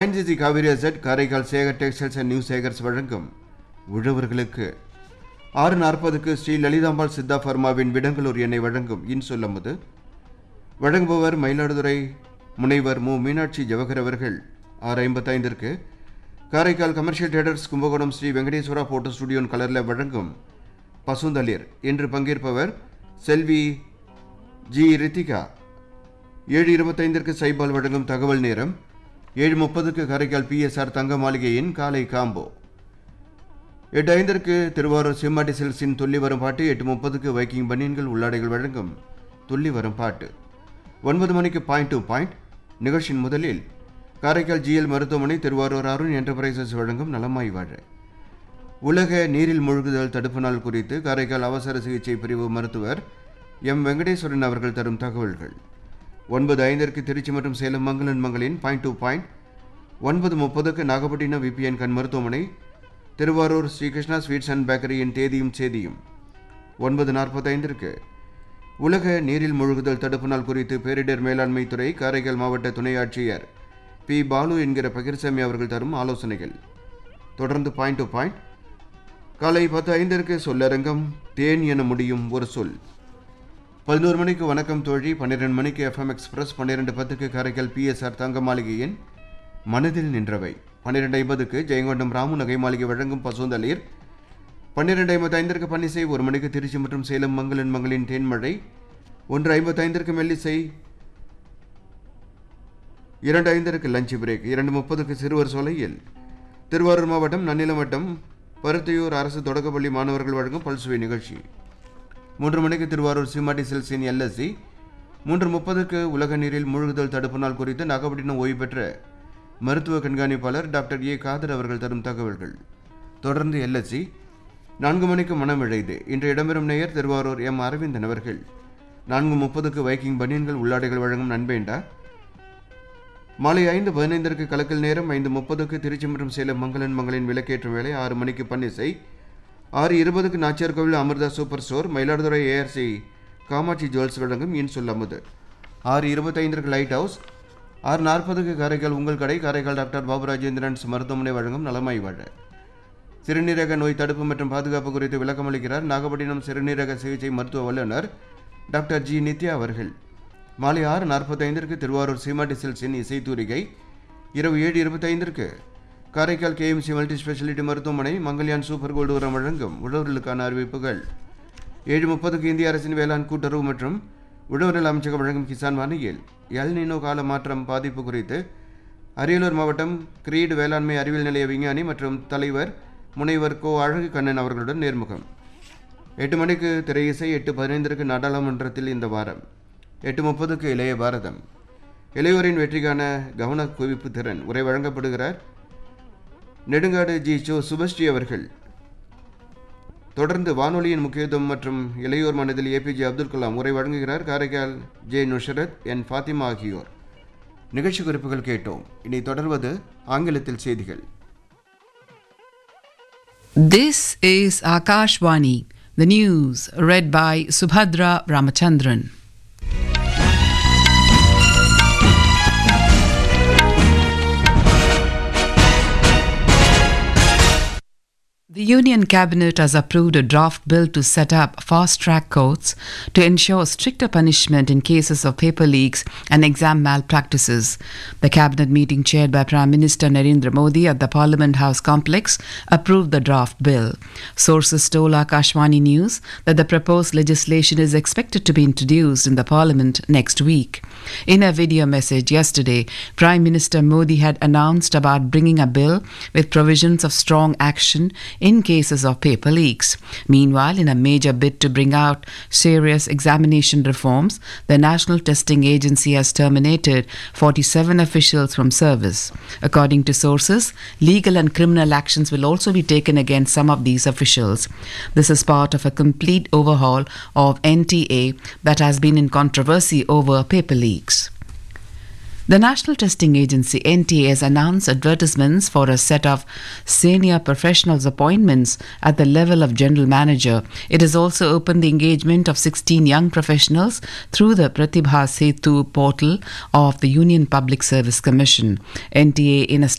ONGC Cauvery asset Karaikal Sekar textiles and new Sekars வழங்கும் உழவர்களுக்கு ஆறு நாற்பதுக்கு ஸ்ரீ லலிதாம்பாள் சித்தா ஃபர்மாவின் விடங்களூர் எண்ணெய் வழங்கும் இன்சொல்லமுது வழங்குபவர் மயிலாடுதுறை முனைவர் மு மீனாட்சி ஜவஹர் அவர்கள் ஆறு ஐம்பத்தைந்திற்கு Karaikal commercial traders Kumbakonam Sri Venkateswara photo ஸ்டுடியோன் கலரில் வழங்கும் பசுந்தளிர் இன்று பங்கேற்பவர் செல்வி ஜி ரித்திகா ஏழு இருபத்தைந்திற்கு சைபால் வழங்கும் தகவல் நேரம் ஏழு முப்பதுக்கு காரைக்கால் பிஎஸ்ஆர் தங்க மாளிகையின் காலை காம்போ எட்டு ஐந்திற்கு திருவாரூர் சிம்மாடி சில்ஸின் துள்ளி வரும் பாட்டு எட்டு முப்பதுக்கு வைக்கிங் பனியன்கள் உள்ளாடைகள் வழங்கும் துள்ளி வரும் பாட்டு ஒன்பது மணிக்கு பாயிண்ட் டு பாயிண்ட் நிகழ்ச்சியின் முதலில் காரைக்கால் ஜிஎல் மருத்துவமனை திருவாரூர் அருண் என்டர்பிரைசஸ் வழங்கும் நலமாய் வாழ உலக நீரில் மூழ்குதல் தடுப்பு நாள் குறித்து காரைக்கால் அவசர சிகிச்சை பிரிவு மருத்துவர் எம் வெங்கடேஸ்வரன் அவர்கள் தரும் தகவல்கள் ஒன்பது ஐந்திற்கு திருச்சி மற்றும் சேலம் மங்களன் மங்களின் பாயிண்ட் டு பாயிண்ட் ஒன்பது முப்பதுக்கு நாகப்பட்டினம் விபிஎன் கண் மருத்துவமனை திருவாரூர் ஸ்ரீகிருஷ்ணா ஸ்வீட்ஸ் அண்ட் பேக்கரியின் தேதியும் சேதியும் ஒன்பது நாற்பத்தைந்திற்கு உலக நீரில் மூழ்குதல் தடுப்பு நாள் குறித்து பேரிடர் மேலாண்மை துறை காரைக்கால் மாவட்ட துணை ஆட்சியர் பி பாலு என்கிற பகிர்சாமி அவர்கள் தரும் ஆலோசனைகள் தொடர்ந்து பாயிண்ட் டு பாயிண்ட் காலை பத்து ஐந்திற்கு சொல்லரங்கம் தேன் என முடியும் ஒரு சொல் பதினோரு மணிக்கு வணக்கம் தோழி பன்னிரெண்டு மணிக்கு எஃப்எம் எக்ஸ்பிரஸ் பன்னிரெண்டு பத்துக்கு காரைக்கால் பிஎஸ்ஆர் தங்க மாளிகையின் மனதில் நின்றவை பன்னிரெண்டு ஐம்பதுக்கு ஜெயங்கொண்டம் ராமு நகை மாளிகை வழங்கும் பசுந்தளிர் பன்னிரெண்டு ஐம்பத்தி ஐந்திற்கு பன்னிசை ஒரு மணிக்கு திருச்சி மற்றும் சேலம் மங்களன் மங்களின் தேன்மழை ஒன்று ஐம்பத்தைந்திற்கு மெல்லிசை இரண்டு ஐந்திற்கு லஞ்ச் பிரேக் இரண்டு முப்பதுக்கு சிறுவர் சோலையில் திருவாரூர் மாவட்டம் நன்னிலம் வட்டம் பருத்தியூர் அரசு தொடக்கப்பள்ளி மாணவர்கள் வழங்கும் பல்சுவை நிகழ்ச்சி மூன்று மணிக்கு திருவாரூர் சிமாட்டி சில்ஸின் எல்எஸ்சி மூன்று முப்பதுக்கு உலக நீரில் மூழ்குதல் தடுப்பு நாள் குறித்து நாகப்பட்டினம் ஓய்வு பெற்ற மருத்துவ கண்காணிப்பாளர் டாக்டர் ஏ காதர் அவர்கள் தரும் தகவல்கள் தொடர்ந்து எல்எஸ்சி நான்கு மணிக்கு மனம் இழைது இன்று இடம்பெறும் நேயர் திருவாரூர் எம் அரவிந்தன் அவர்கள் நான்கு முப்பதுக்கு வைக்கிங் பனியன்கள் உள்ளாடைகள் வழங்கும் நண்பேண்டா மாலை ஐந்து பதினைந்திற்கு கலக்கல் நேரம் ஐந்து முப்பதுக்கு திருச்சி மற்றும் சேலம் மங்களன் மங்களின் விளக்கேற்றும் வேலை ஆறு மணிக்கு பன்னிசை ஆறு இருபதுக்கு நாச்சியார் கோவில் Amirtha super store Mayiladuthurai ARC Kamatchi jewels வழங்கும் இன் சொல் அமுது ஆறு இருபத்தைந்திற்கு லைட் ஹவுஸ் ஆறு நாற்பதுக்கு காரைக்கால் உங்கள் கடை காரைக்கால் டாக்டர் பாபு ராஜேந்திரன்ஸ் மருத்துவமனை வழங்கும் நலமாய் வாழ சிறுநீரக நோய் தடுப்பு மற்றும் பாதுகாப்பு குறித்து விளக்கமளிக்கிறார் நாகப்பட்டினம் சிறுநீரக சிகிச்சை மருத்துவ வல்லுநர் டாக்டர் ஜி நித்யா அவர்கள் மாலை ஆறு நாற்பத்தைந்திற்கு திருவாரூர் சீமாட்டி சில்ஸின் இசைத்தூரிகை இரவு ஏழு இருபத்தைந்திற்கு காரைக்கால் கேஎம்சி மல்டி ஸ்பெஷாலிட்டி மருத்துவமனை மங்கல்யான் சூப்பர் கோல்டு உரம் வழங்கும் உழவர்களுக்கான அறிவிப்புகள் ஏழு முப்பதுக்கு இந்திய அரசின் வேளாண் கூட்டுறவு மற்றும் உழவர்கள் அமைச்சகம் வழங்கும் கிசான் வானியில் எல் நினோ கால மாற்றம் பாதிப்பு குறித்து அரியலூர் மாவட்டம் கிரீடு வேளாண்மை அறிவியல் நிலைய விஞ்ஞானி மற்றும் தலைவர் முனைவர் கோ அழகு கண்ணன் அவர்களுடன் நேர்முகம் எட்டு மணிக்கு திரையிசை எட்டு பதினைந்திற்கு நாடாளுமன்றத்தில் இந்த வாரம் எட்டு முப்பதுக்கு இளைய பாரதம் இளையோரின் வெற்றிக்கான கவன குவிப்பு திறன் உரை வழங்கப்படுகிறார் நெடுங்காடு ஜி சோ சுபஸ்ரீ அவர்கள் தொடர்ந்து வானொலியின் முக்கியத்துவம் மற்றும் இளையோர் மனதில் ஏபிஜே அப்துல் கலாம் உரை வழங்குகிறார் காரைக்கால் ஜே நுஷரத் என் ஃபாத்திமா ஆகியோர் நிகழ்ச்சி குறிப்புகள் கேட்டோம் இனி தொடர்வது ஆங்கிலத்தில் செய்திகள் This is Akashvani, the news read by Subhadra Ramachandran. The Union Cabinet has approved a draft bill to set up fast track courts to ensure stricter punishment in cases of paper leaks and exam malpractices. The Cabinet meeting, chaired by Prime Minister Narendra Modi at the Parliament House complex, approved the draft bill. Sources told Akashwani News that the proposed legislation is expected to be introduced in the Parliament next week. In a video message yesterday, Prime Minister Modi had announced about bringing a bill with provisions of strong action in cases of paper leaks. Meanwhile, in a major bid to bring out serious examination reforms, the National Testing Agency has terminated 47 officials from service. According to sources, legal and criminal actions will also be taken against some of these officials. This is part of a complete overhaul of NTA that has been in controversy over paper leaks. The National Testing Agency NTA has announced advertisements for a set of senior professionals appointments at the level of general manager. It has also opened the engagement of 16 young professionals through the Pratibha Setu portal of the Union Public Service Commission. NTA in a